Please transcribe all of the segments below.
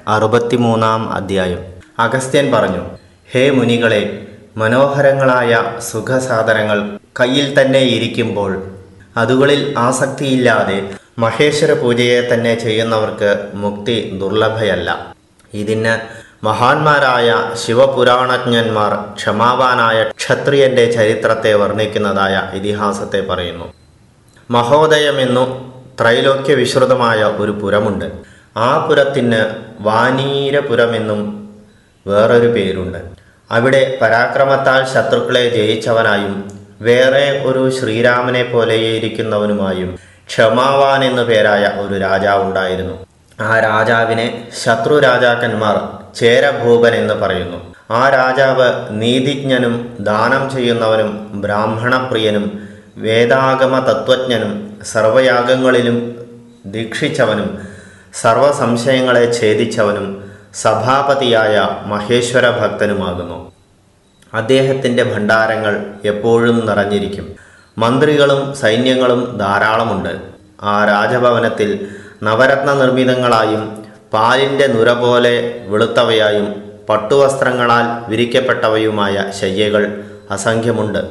അറുപത്തിമൂന്നാം അധ്യായം അഗസ്ത്യൻ പറഞ്ഞു ഹേ മുനികളെ മനോഹരങ്ങളായ സുഖസാധനങ്ങൾ കയ്യിൽ തന്നെ ഇരിക്കുമ്പോൾ അതുകളിൽ ആസക്തിയില്ലാതെ മഹേശ്വര പൂജയെ തന്നെ ചെയ്യുന്നവർക്ക് മുക്തി ദുർലഭയല്ല ഇതിന് മഹാന്മാരായ ശിവപുരാണജ്ഞന്മാർ ക്ഷമാവാനായ ക്ഷത്രിയന്റെ ചരിത്രത്തെ വർണ്ണിക്കുന്നതായ ഇതിഹാസത്തെ പറയുന്നു മഹോദയമെന്നു ത്രൈലോക്യ വിശ്രുതമായ ഒരു പുരമുണ്ട് ആ പുരത്തിന് വാനീരപുരമെന്നും വേറൊരു പേരുണ്ട് അവിടെ പരാക്രമത്താൽ ശത്രുക്കളെ ജയിച്ചവനായും വേറെ ഒരു ശ്രീരാമനെ പോലെയിരിക്കുന്നവനുമായും ക്ഷമാവാൻ എന്നു പേരായ ഒരു രാജാവുണ്ടായിരുന്നു ആ രാജാവിനെ ശത്രു രാജാക്കന്മാർ ചേരഭൂപൻ എന്ന് പറയുന്നു ആ രാജാവ് നീതിജ്ഞനും ദാനം ചെയ്യുന്നവനും ബ്രാഹ്മണപ്രിയനും വേദാഗമ തത്വജ്ഞനും സർവയാഗങ്ങളിലും ദീക്ഷിച്ചവനും സർവസംശയങ്ങളെ ഛേദിച്ചവനും സഭാപതിയായ മഹേശ്വര ഭക്തനുമാകുന്നു അദ്ദേഹത്തിൻ്റെ ഭണ്ഡാരങ്ങൾ എപ്പോഴും നിറഞ്ഞിരിക്കും മന്ത്രികളും സൈന്യങ്ങളും ധാരാളമുണ്ട് ആ രാജഭവനത്തിൽ നവരത്ന നിർമ്മിതങ്ങളായും പാലിൻ്റെ നുര പോലെ വെളുത്തവയായും പട്ടുവസ്ത്രങ്ങളാൽ വിരിക്കപ്പെട്ടവയുമായ ശയ്യകൾ അസംഖ്യമുണ്ട്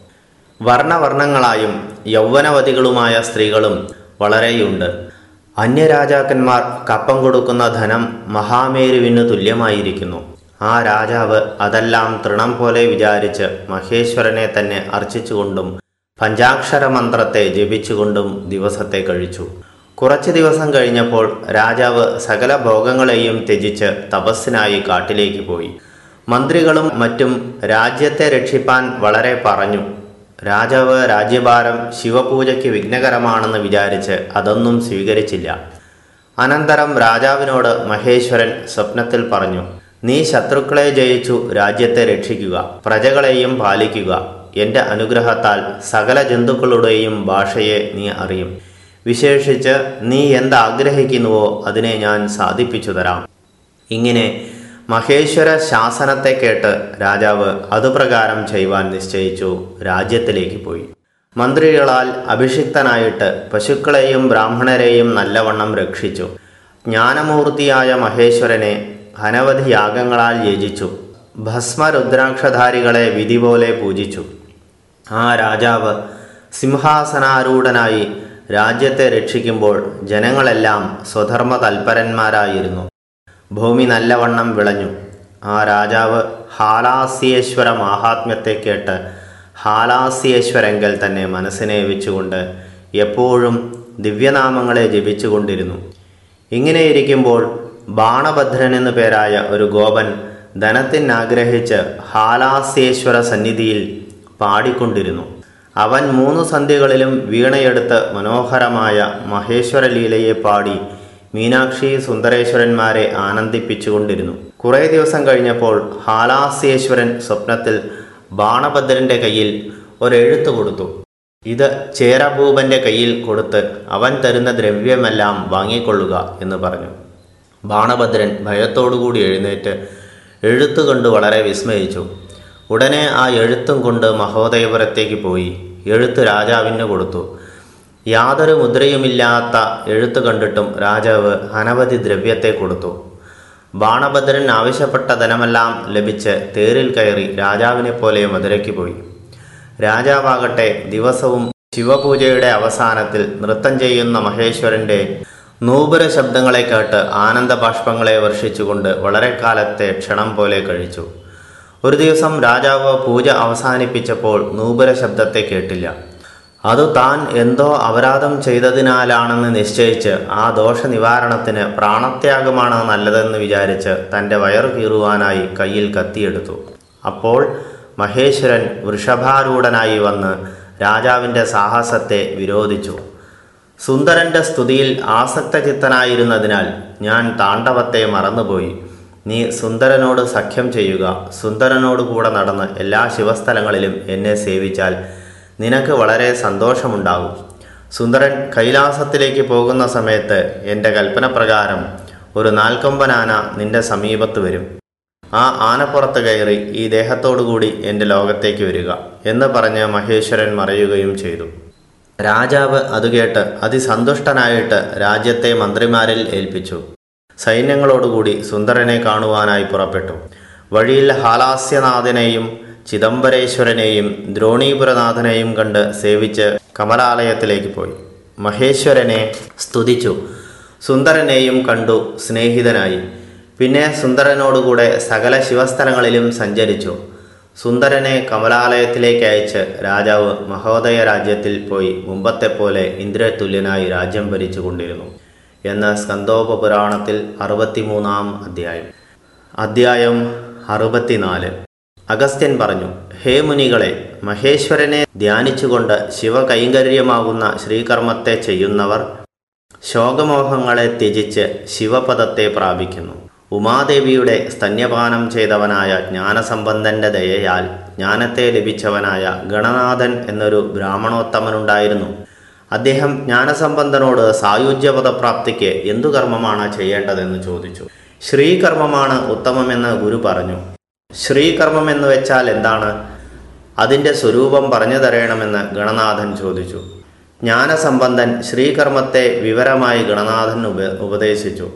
വർണ്ണവർണ്ണങ്ങളായും യൗവനവതികളുമായ സ്ത്രീകളും വളരെയുണ്ട് അന്യരാജാക്കന്മാർ കപ്പം കൊടുക്കുന്ന ധനം മഹാമേരുവിന് തുല്യമായിരിക്കുന്നു ആ രാജാവ് അതെല്ലാം തൃണം പോലെ വിചാരിച്ച് മഹേശ്വരനെ തന്നെ അർച്ചിച്ചുകൊണ്ടും പഞ്ചാക്ഷര മന്ത്രത്തെ ജപിച്ചുകൊണ്ടും ദിവസത്തെ കഴിച്ചു കുറച്ചു ദിവസം കഴിഞ്ഞപ്പോൾ രാജാവ് സകല ഭോഗങ്ങളെയും ത്യജിച്ച് തപസ്സിനായി കാട്ടിലേക്ക് പോയി മന്ത്രികളും മറ്റും രാജ്യത്തെ രക്ഷിപ്പാൻ വളരെ പറഞ്ഞു രാജാവ് രാജ്യഭാരം ശിവപൂജയ്ക്ക് വിഘ്നകരമാണെന്ന് വിചാരിച്ച് അതൊന്നും സ്വീകരിച്ചില്ല അനന്തരം രാജാവിനോട് മഹേശ്വരൻ സ്വപ്നത്തിൽ പറഞ്ഞു നീ ശത്രുക്കളെ ജയിച്ചു രാജ്യത്തെ രക്ഷിക്കുക പ്രജകളെയും പാലിക്കുക എൻ്റെ അനുഗ്രഹത്താൽ സകല ജന്തുക്കളുടെയും ഭാഷയെ നീ അറിയും വിശേഷിച്ച് നീ എന്താഗ്രഹിക്കുന്നുവോ അതിനെ ഞാൻ സാധിപ്പിച്ചു തരാം ഇങ്ങനെ മഹേശ്വര ശാസനത്തെ കേട്ട് രാജാവ് അതുപ്രകാരം ചെയ്യുവാൻ നിശ്ചയിച്ചു രാജ്യത്തിലേക്ക് പോയി മന്ത്രികളാൽ അഭിഷിക്തനായിട്ട് പശുക്കളെയും ബ്രാഹ്മണരെയും നല്ലവണ്ണം രക്ഷിച്ചു ജ്ഞാനമൂർത്തിയായ മഹേശ്വരനെ അനവധി യാഗങ്ങളാൽ യജിച്ചു ഭസ്മരുദ്രാക്ഷധാരികളെ വിധി പോലെ പൂജിച്ചു ആ രാജാവ് സിംഹാസനാരൂഢനായി രാജ്യത്തെ രക്ഷിക്കുമ്പോൾ ജനങ്ങളെല്ലാം സ്വധർമ്മ തൽപരന്മാരായിരുന്നു ഭൂമി നല്ലവണ്ണം വിളഞ്ഞു ആ രാജാവ് ഹാലാസ്യേശ്വര മാഹാത്മ്യത്തെ കേട്ട് ഹാലാസ്യേശ്വരെങ്കൽ തന്നെ മനസ്സിനെ വെച്ചുകൊണ്ട് എപ്പോഴും ദിവ്യനാമങ്ങളെ ജപിച്ചുകൊണ്ടിരുന്നു ഇങ്ങനെയിരിക്കുമ്പോൾ ബാണഭദ്രൻ എന്നു പേരായ ഒരു ഗോപൻ ധനത്തിനാഗ്രഹിച്ച് ഹാലാസ്യേശ്വര സന്നിധിയിൽ പാടിക്കൊണ്ടിരുന്നു അവൻ മൂന്ന് സന്ധ്യകളിലും വീണയെടുത്ത് മനോഹരമായ മഹേശ്വര ലീലയെ പാടി മീനാക്ഷി സുന്ദരേശ്വരന്മാരെ ആനന്ദിപ്പിച്ചുകൊണ്ടിരുന്നു കുറേ ദിവസം കഴിഞ്ഞപ്പോൾ ഹാലാസ്യേശ്വരൻ സ്വപ്നത്തിൽ ബാണഭദ്രന്റെ കയ്യിൽ ഒരെഴുത്ത് കൊടുത്തു ഇത് ചേരഭൂപന്റെ കയ്യിൽ കൊടുത്ത് അവൻ തരുന്ന ദ്രവ്യമെല്ലാം വാങ്ങിക്കൊള്ളുക എന്ന് പറഞ്ഞു ബാണഭദ്രൻ ഭയത്തോടുകൂടി എഴുന്നേറ്റ് എഴുത്തു കണ്ട് വളരെ വിസ്മയിച്ചു ഉടനെ ആ എഴുത്തും കൊണ്ട് മഹോദയപുരത്തേക്ക് പോയി എഴുത്ത് രാജാവിന് കൊടുത്തു യാതൊരു മുദ്രയുമില്ലാത്ത എഴുത്ത് കണ്ടിട്ടും രാജാവ് അനവധി ദ്രവ്യത്തെ കൊടുത്തു ബാണഭദ്രൻ ആവശ്യപ്പെട്ട ധനമെല്ലാം ലഭിച്ച് തേരിൽ കയറി രാജാവിനെ പോലെ മധുരയ്ക്ക് പോയി രാജാവാകട്ടെ ദിവസവും ശിവപൂജയുടെ അവസാനത്തിൽ നൃത്തം ചെയ്യുന്ന മഹേശ്വരന്റെ നൂപുര ശബ്ദങ്ങളെ കേട്ട് ആനന്ദബാഷ്പങ്ങളെ വർഷിച്ചുകൊണ്ട് വളരെ കാലത്തെ ക്ഷണം പോലെ കഴിച്ചു ഒരു ദിവസം രാജാവ് പൂജ അവസാനിപ്പിച്ചപ്പോൾ നൂപുര ശബ്ദത്തെ കേട്ടില്ല അത് താൻ എന്തോ അപരാധം ചെയ്തതിനാലാണെന്ന് നിശ്ചയിച്ച് ആ ദോഷ നിവാരണത്തിന് പ്രാണത്യാഗമാണ് നല്ലതെന്ന് വിചാരിച്ച് തൻ്റെ വയറു കീറുവാനായി കയ്യിൽ കത്തിയെടുത്തു അപ്പോൾ മഹേശ്വരൻ വൃഷഭാരൂഢനായി വന്ന് രാജാവിൻ്റെ സാഹസത്തെ വിരോധിച്ചു സുന്ദരന്റെ സ്തുതിയിൽ ആസക്തചിത്തനായിരുന്നതിനാൽ ഞാൻ താണ്ഡവത്തെ മറന്നുപോയി നീ സുന്ദരനോട് സഖ്യം ചെയ്യുക സുന്ദരനോട് കൂടെ നടന്ന് എല്ലാ ശിവസ്ഥലങ്ങളിലും എന്നെ സേവിച്ചാൽ നിനക്ക് വളരെ സന്തോഷമുണ്ടാകും സുന്ദരൻ കൈലാസത്തിലേക്ക് പോകുന്ന സമയത്ത് എൻ്റെ കൽപ്പന പ്രകാരം ഒരു നാൽക്കൊമ്പനാന നിന്റെ സമീപത്ത് വരും ആ ആനപ്പുറത്ത് കയറി ഈ ദേഹത്തോടുകൂടി എൻ്റെ ലോകത്തേക്ക് വരിക എന്ന് പറഞ്ഞ് മഹേശ്വരൻ മറയുകയും ചെയ്തു രാജാവ് അത് കേട്ട് അതിസന്തുഷ്ടനായിട്ട് രാജ്യത്തെ മന്ത്രിമാരിൽ ഏൽപ്പിച്ചു സൈന്യങ്ങളോടുകൂടി സുന്ദരനെ കാണുവാനായി പുറപ്പെട്ടു വഴിയിൽ ഹാലാസ്യനാഥനെയും ചിദംബരേശ്വരനെയും ദ്രോണീപുരനാഥനെയും കണ്ട് സേവിച്ച് കമലാലയത്തിലേക്ക് പോയി മഹേശ്വരനെ സ്തുതിച്ചു സുന്ദരനെയും കണ്ടു സ്നേഹിതനായി പിന്നെ സുന്ദരനോടുകൂടെ സകല ശിവസ്ഥലങ്ങളിലും സഞ്ചരിച്ചു സുന്ദരനെ കമലാലയത്തിലേക്ക് അയച്ച് രാജാവ് മഹോദയ രാജ്യത്തിൽ പോയി മുമ്പത്തെ പോലെ ഇന്ദ്രതുല്യനായി രാജ്യം ഭരിച്ചു കൊണ്ടിരുന്നു എന്ന് സ്കന്ദോപപുരാണത്തിൽ അറുപത്തിമൂന്നാം അധ്യായം അധ്യായം അറുപത്തിനാല് അഗസ്ത്യൻ പറഞ്ഞു ഹേ മുനികളെ മഹേശ്വരനെ ധ്യാനിച്ചുകൊണ്ട് ശിവകൈങ്കര്യമാകുന്ന ശ്രീകർമ്മത്തെ ചെയ്യുന്നവർ ശോകമോഹങ്ങളെ ത്യജിച്ച് ശിവപദത്തെ പ്രാപിക്കുന്നു ഉമാദേവിയുടെ സ്തന്യപാനം ചെയ്തവനായ ജ്ഞാനസമ്പന്നന്റെ ദയയാൽ ജ്ഞാനത്തെ ലഭിച്ചവനായ ഗണനാഥൻ എന്നൊരു ബ്രാഹ്മണോത്തമനുണ്ടായിരുന്നു അദ്ദേഹം ജ്ഞാനസമ്പന്നനോട് സായുജ്യപദപ്രാപ്തിക്ക് എന്തു കർമ്മമാണ് ചെയ്യേണ്ടതെന്ന് ചോദിച്ചു ശ്രീകർമ്മമാണ് ഉത്തമമെന്ന് ഗുരു പറഞ്ഞു ശ്രീകർമ്മം എന്ന് വെച്ചാൽ എന്താണ് അതിൻ്റെ സ്വരൂപം പറഞ്ഞു തരണമെന്ന് ഗണനാഥൻ ചോദിച്ചു ജ്ഞാനസമ്പന്നൻ ശ്രീകർമ്മത്തെ വിവരമായി ഗണനാഥൻ ഉപ ഉപദേശിച്ചു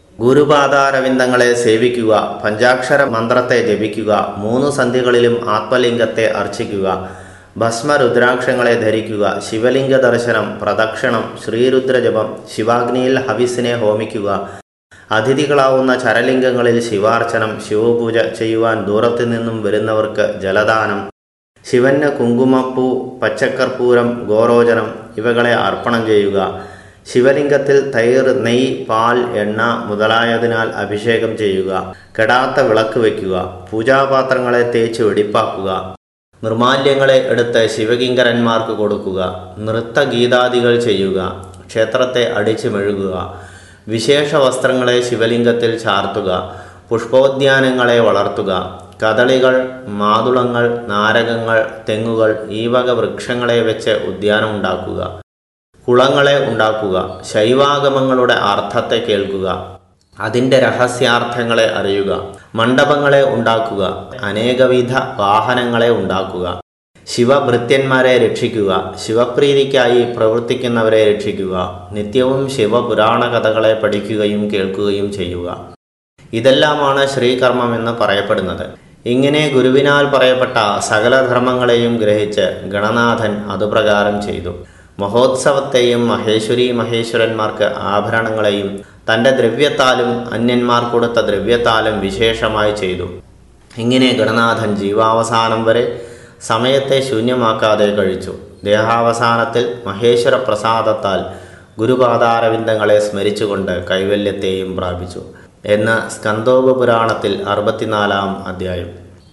ഗുരുപാദാരവിന്ദങ്ങളെ സേവിക്കുക പഞ്ചാക്ഷര മന്ത്രത്തെ ജപിക്കുക മൂന്ന് സന്ധികളിലും ആത്മലിംഗത്തെ അർച്ചിക്കുക ഭസ്മ രുദ്രാക്ഷങ്ങളെ ധരിക്കുക ശിവലിംഗ ദർശനം പ്രദക്ഷിണം ശ്രീരുദ്രജപം ശിവാഗ്നിയിൽ ഹവിസിനെ ഹോമിക്കുക അതിഥികളാവുന്ന ചരലിംഗങ്ങളിൽ ശിവാർച്ചനം ശിവപൂജ ചെയ്യുവാൻ ദൂരത്തു നിന്നും വരുന്നവർക്ക് ജലദാനം ശിവന് കുങ്കുമപ്പൂ പച്ചക്കർപ്പൂരം ഗോരോചനം ഇവകളെ അർപ്പണം ചെയ്യുക ശിവലിംഗത്തിൽ തൈർ നെയ് പാൽ എണ്ണ മുതലായതിനാൽ അഭിഷേകം ചെയ്യുക കെടാത്ത വിളക്ക് വയ്ക്കുക പൂജാപാത്രങ്ങളെ തേച്ച് വെടിപ്പാക്കുക നിർമാല്യങ്ങളെ എടുത്ത് ശിവകിങ്കരന്മാർക്ക് കൊടുക്കുക നൃത്തഗീതാദികൾ ചെയ്യുക ക്ഷേത്രത്തെ അടിച്ചു മെഴുകുക വിശേഷ വസ്ത്രങ്ങളെ ശിവലിംഗത്തിൽ ചാർത്തുക പുഷ്പോദ്യാനങ്ങളെ വളർത്തുക കദളികൾ മാതുളങ്ങൾ നാരകങ്ങൾ തെങ്ങുകൾ ഈ വക വൃക്ഷങ്ങളെ വെച്ച് ഉദ്യാനം ഉണ്ടാക്കുക കുളങ്ങളെ ഉണ്ടാക്കുക ശൈവാഗമങ്ങളുടെ അർത്ഥത്തെ കേൾക്കുക അതിൻ്റെ രഹസ്യാർത്ഥങ്ങളെ അറിയുക മണ്ഡപങ്ങളെ ഉണ്ടാക്കുക അനേകവിധ വാഹനങ്ങളെ ഉണ്ടാക്കുക ശിവഭൃത്യന്മാരെ രക്ഷിക്കുക ശിവപ്രീതിക്കായി പ്രവർത്തിക്കുന്നവരെ രക്ഷിക്കുക നിത്യവും ശിവപുരാണ കഥകളെ പഠിക്കുകയും കേൾക്കുകയും ചെയ്യുക ഇതെല്ലാമാണ് ശ്രീകർമ്മം എന്ന് പറയപ്പെടുന്നത് ഇങ്ങനെ ഗുരുവിനാൽ പറയപ്പെട്ട സകല ധർമ്മങ്ങളെയും ഗ്രഹിച്ച് ഗണനാഥൻ അതുപ്രകാരം ചെയ്തു മഹോത്സവത്തെയും മഹേശ്വരി മഹേശ്വരന്മാർക്ക് ആഭരണങ്ങളെയും തൻ്റെ ദ്രവ്യത്താലും അന്യന്മാർ കൊടുത്ത ദ്രവ്യത്താലും വിശേഷമായി ചെയ്തു ഇങ്ങനെ ഗണനാഥൻ ജീവാവസാനം വരെ സമയത്തെ ശൂന്യമാക്കാതെ കഴിച്ചു ദേഹാവസാനത്തിൽ മഹേശ്വര പ്രസാദത്താൽ ഗുരുപാദാരവിന്ദങ്ങളെ സ്മരിച്ചുകൊണ്ട് കൈവല്യത്തെയും പ്രാപിച്ചു എന്ന് സ്കന്ദോപുരാണത്തിൽ അറുപത്തിനാലാം അധ്യായം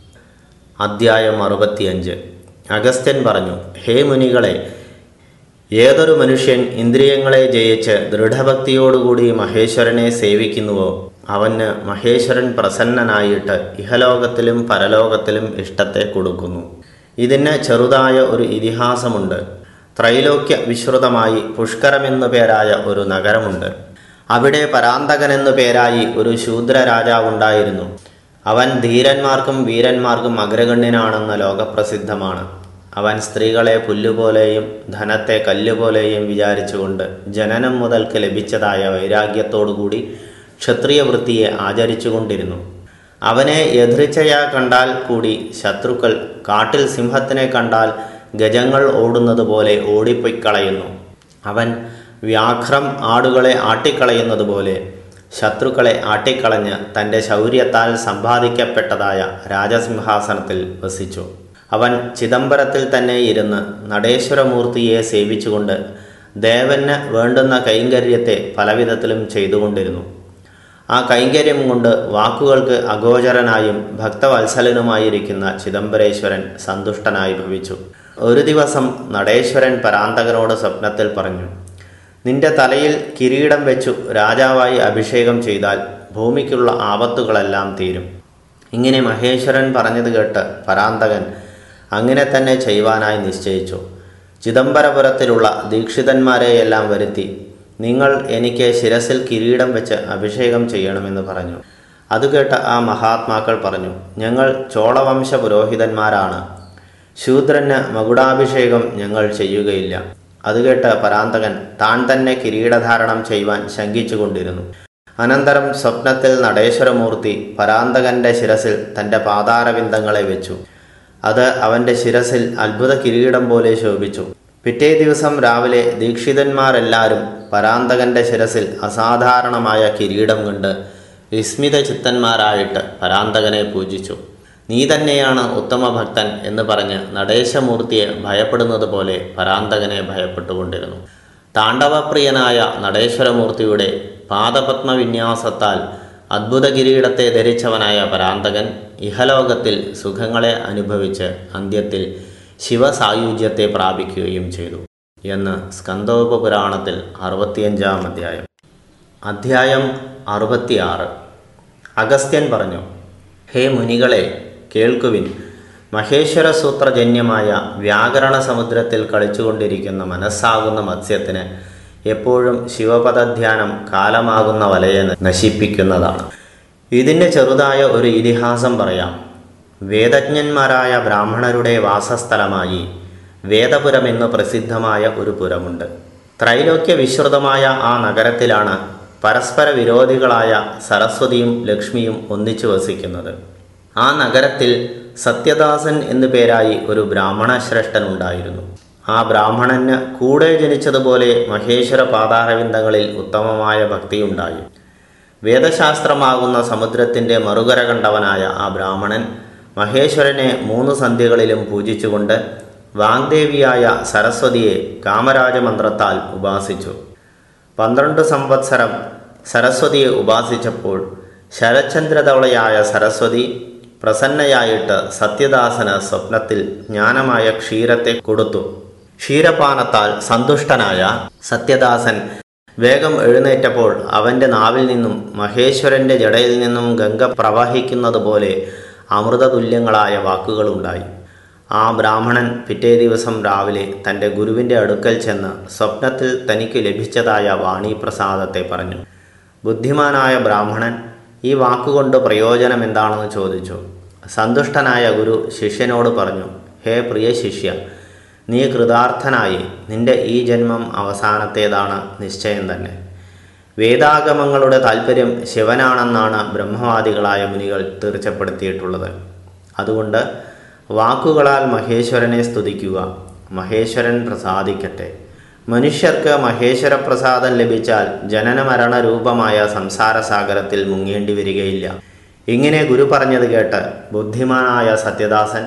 അധ്യായം അറുപത്തിയഞ്ച് അഗസ്ത്യൻ പറഞ്ഞു ഹേ മുനികളെ ഏതൊരു മനുഷ്യൻ ഇന്ദ്രിയങ്ങളെ ജയിച്ച് ദൃഢഭക്തിയോടുകൂടി മഹേശ്വരനെ സേവിക്കുന്നുവോ അവന് മഹേശ്വരൻ പ്രസന്നനായിട്ട് ഇഹലോകത്തിലും പരലോകത്തിലും ഇഷ്ടത്തെ കൊടുക്കുന്നു ഇതിന് ചെറുതായ ഒരു ഇതിഹാസമുണ്ട് ത്രൈലോക്യ വിശ്രുതമായി പുഷ്കരമെന്നു പേരായ ഒരു നഗരമുണ്ട് അവിടെ പരാന്തകനെന്നു പേരായി ഒരു ശൂദ്ര രാജാവുണ്ടായിരുന്നു അവൻ ധീരന്മാർക്കും വീരന്മാർക്കും അഗ്രഗണ്യനാണെന്ന് ലോകപ്രസിദ്ധമാണ് അവൻ സ്ത്രീകളെ പുല്ലുപോലെയും ധനത്തെ കല്ലുപോലെയും വിചാരിച്ചുകൊണ്ട് ജനനം മുതൽക്ക് ലഭിച്ചതായ വൈരാഗ്യത്തോടുകൂടി ക്ഷത്രിയ വൃത്തിയെ ആചരിച്ചുകൊണ്ടിരുന്നു അവനെ എതിർച്ചയാ കണ്ടാൽ കൂടി ശത്രുക്കൾ കാട്ടിൽ സിംഹത്തിനെ കണ്ടാൽ ഗജങ്ങൾ ഓടുന്നത് പോലെ ഓടിപ്പൊയ്ക്കളയുന്നു അവൻ വ്യാഘ്രം ആടുകളെ ആട്ടിക്കളയുന്നത് പോലെ ശത്രുക്കളെ ആട്ടിക്കളഞ്ഞ് തൻ്റെ ശൗര്യത്താൽ സമ്പാദിക്കപ്പെട്ടതായ രാജസിംഹാസനത്തിൽ വസിച്ചു അവൻ ചിദംബരത്തിൽ തന്നെ ഇരുന്ന് നടേശ്വരമൂർത്തിയെ സേവിച്ചുകൊണ്ട് ദേവന് വേണ്ടുന്ന കൈങ്കര്യത്തെ പലവിധത്തിലും ചെയ്തുകൊണ്ടിരുന്നു ആ കൈങ്കര്യം കൊണ്ട് വാക്കുകൾക്ക് അഗോചരനായും ഭക്തവത്സലനുമായിരിക്കുന്ന ചിദംബരേശ്വരൻ സന്തുഷ്ടനായി ഭവിച്ചു ഒരു ദിവസം നടേശ്വരൻ പരാന്തകനോട് സ്വപ്നത്തിൽ പറഞ്ഞു നിന്റെ തലയിൽ കിരീടം വെച്ചു രാജാവായി അഭിഷേകം ചെയ്താൽ ഭൂമിക്കുള്ള ആപത്തുകളെല്ലാം തീരും ഇങ്ങനെ മഹേശ്വരൻ പറഞ്ഞത് കേട്ട് പരാന്തകൻ അങ്ങനെ തന്നെ ചെയ്യുവാനായി നിശ്ചയിച്ചു ചിദംബരപുരത്തിലുള്ള ദീക്ഷിതന്മാരെയെല്ലാം വരുത്തി നിങ്ങൾ എനിക്ക് ശിരസിൽ കിരീടം വെച്ച് അഭിഷേകം ചെയ്യണമെന്ന് പറഞ്ഞു അത് കേട്ട ആ മഹാത്മാക്കൾ പറഞ്ഞു ഞങ്ങൾ ചോളവംശ പുരോഹിതന്മാരാണ് ശൂദ്രന് മകുടാഭിഷേകം ഞങ്ങൾ ചെയ്യുകയില്ല അത് കേട്ട് പരാന്തകൻ താൻ തന്നെ കിരീടധാരണം ചെയ്യുവാൻ ശങ്കിച്ചുകൊണ്ടിരുന്നു അനന്തരം സ്വപ്നത്തിൽ നടേശ്വരമൂർത്തി പരാന്തകന്റെ ശിരസിൽ തൻ്റെ പാതാരവിന്ദങ്ങളെ വെച്ചു അത് അവൻ്റെ ശിരസിൽ അത്ഭുത കിരീടം പോലെ ശോഭിച്ചു പിറ്റേ ദിവസം രാവിലെ ദീക്ഷിതന്മാരെല്ലാവരും പരാന്തകന്റെ ശിരസിൽ അസാധാരണമായ കിരീടം കണ്ട് വിസ്മിത ചിത്തന്മാരായിട്ട് പരാന്തകനെ പൂജിച്ചു നീ തന്നെയാണ് ഉത്തമ ഭക്തൻ എന്ന് പറഞ്ഞ് നടേശമൂർത്തിയെ ഭയപ്പെടുന്നത് പോലെ പരാന്തകനെ ഭയപ്പെട്ടുകൊണ്ടിരുന്നു താണ്ഡവപ്രിയനായ നടേശ്വരമൂർത്തിയുടെ പാദപത്മവിന്യാസത്താൽ അദ്ഭുത കിരീടത്തെ ധരിച്ചവനായ പരാന്തകൻ ഇഹലോകത്തിൽ സുഖങ്ങളെ അനുഭവിച്ച് അന്ത്യത്തിൽ ശിവസായുജ്യത്തെ പ്രാപിക്കുകയും ചെയ്തു എന്ന് സ്കന്ദോപപുരാണത്തിൽ അറുപത്തിയഞ്ചാം അധ്യായം അധ്യായം അറുപത്തിയാറ് അഗസ്ത്യൻ പറഞ്ഞു ഹേ മുനികളെ കേൾക്കുവിൻ മഹേശ്വര സൂത്രജന്യമായ വ്യാകരണ സമുദ്രത്തിൽ കളിച്ചുകൊണ്ടിരിക്കുന്ന മനസ്സാകുന്ന മത്സ്യത്തിന് എപ്പോഴും ശിവപദധ്യാനം കാലമാകുന്ന വലയെ നശിപ്പിക്കുന്നതാണ് ഇതിൻ്റെ ചെറുതായ ഒരു ഇതിഹാസം പറയാം വേദജ്ഞന്മാരായ ബ്രാഹ്മണരുടെ വാസസ്ഥലമായി വേദപുരം എന്ന് പ്രസിദ്ധമായ ഒരു പുരമുണ്ട് ത്രൈലോക്യ വിശ്രുതമായ ആ നഗരത്തിലാണ് പരസ്പര വിരോധികളായ സരസ്വതിയും ലക്ഷ്മിയും ഒന്നിച്ചു വസിക്കുന്നത് ആ നഗരത്തിൽ സത്യദാസൻ എന്നു പേരായി ഒരു ബ്രാഹ്മണ ശ്രേഷ്ഠൻ ഉണ്ടായിരുന്നു ആ ബ്രാഹ്മണന് കൂടെ ജനിച്ചതുപോലെ മഹേശ്വര പാതാരവിന്ദങ്ങളിൽ ഉത്തമമായ ഭക്തിയുണ്ടായി വേദശാസ്ത്രമാകുന്ന സമുദ്രത്തിൻ്റെ മറുകര കണ്ടവനായ ആ ബ്രാഹ്മണൻ മഹേശ്വരനെ മൂന്ന് സന്ധ്യകളിലും പൂജിച്ചുകൊണ്ട് വാഗ്ദേവിയായ സരസ്വതിയെ കാമരാജമന്ത്രത്താൽ ഉപാസിച്ചു പന്ത്രണ്ട് സംവത്സരം സരസ്വതിയെ ഉപാസിച്ചപ്പോൾ ശരചന്ദ്രതവളയായ സരസ്വതി പ്രസന്നയായിട്ട് സത്യദാസന് സ്വപ്നത്തിൽ ജ്ഞാനമായ ക്ഷീരത്തെ കൊടുത്തു ക്ഷീരപാനത്താൽ സന്തുഷ്ടനായ സത്യദാസൻ വേഗം എഴുന്നേറ്റപ്പോൾ അവൻ്റെ നാവിൽ നിന്നും മഹേശ്വരൻ്റെ ജടയിൽ നിന്നും ഗംഗ പ്രവഹിക്കുന്നത് പോലെ അമൃതതുല്യങ്ങളായ വാക്കുകളുണ്ടായി ആ ബ്രാഹ്മണൻ പിറ്റേ ദിവസം രാവിലെ തൻ്റെ ഗുരുവിൻ്റെ അടുക്കൽ ചെന്ന് സ്വപ്നത്തിൽ തനിക്ക് ലഭിച്ചതായ വാണിപ്രസാദത്തെ പറഞ്ഞു ബുദ്ധിമാനായ ബ്രാഹ്മണൻ ഈ വാക്കുകൊണ്ട് പ്രയോജനം എന്താണെന്ന് ചോദിച്ചു സന്തുഷ്ടനായ ഗുരു ശിഷ്യനോട് പറഞ്ഞു ഹേ പ്രിയ ശിഷ്യ നീ കൃതാർത്ഥനായി നിന്റെ ഈ ജന്മം അവസാനത്തേതാണ് നിശ്ചയം തന്നെ വേദാഗമങ്ങളുടെ താല്പര്യം ശിവനാണെന്നാണ് ബ്രഹ്മവാദികളായ മുനികൾ തീർച്ചപ്പെടുത്തിയിട്ടുള്ളത് അതുകൊണ്ട് വാക്കുകളാൽ മഹേശ്വരനെ സ്തുതിക്കുക മഹേശ്വരൻ പ്രസാദിക്കട്ടെ മനുഷ്യർക്ക് മഹേശ്വര പ്രസാദം ലഭിച്ചാൽ ജനന മരണ രൂപമായ സംസാരസാഗരത്തിൽ മുങ്ങേണ്ടി വരികയില്ല ഇങ്ങനെ ഗുരു പറഞ്ഞത് കേട്ട് ബുദ്ധിമാനായ സത്യദാസൻ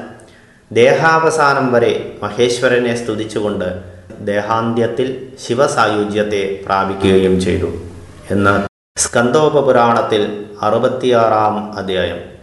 ദേഹാവസാനം വരെ മഹേശ്വരനെ സ്തുതിച്ചുകൊണ്ട് ദേഹാന്ത്യത്തിൽ ശിവസായുജ്യത്തെ പ്രാപിക്കുകയും ചെയ്തു എന്ന് സ്കന്ദോപപുരാണത്തിൽ അറുപത്തിയാറാം അധ്യായം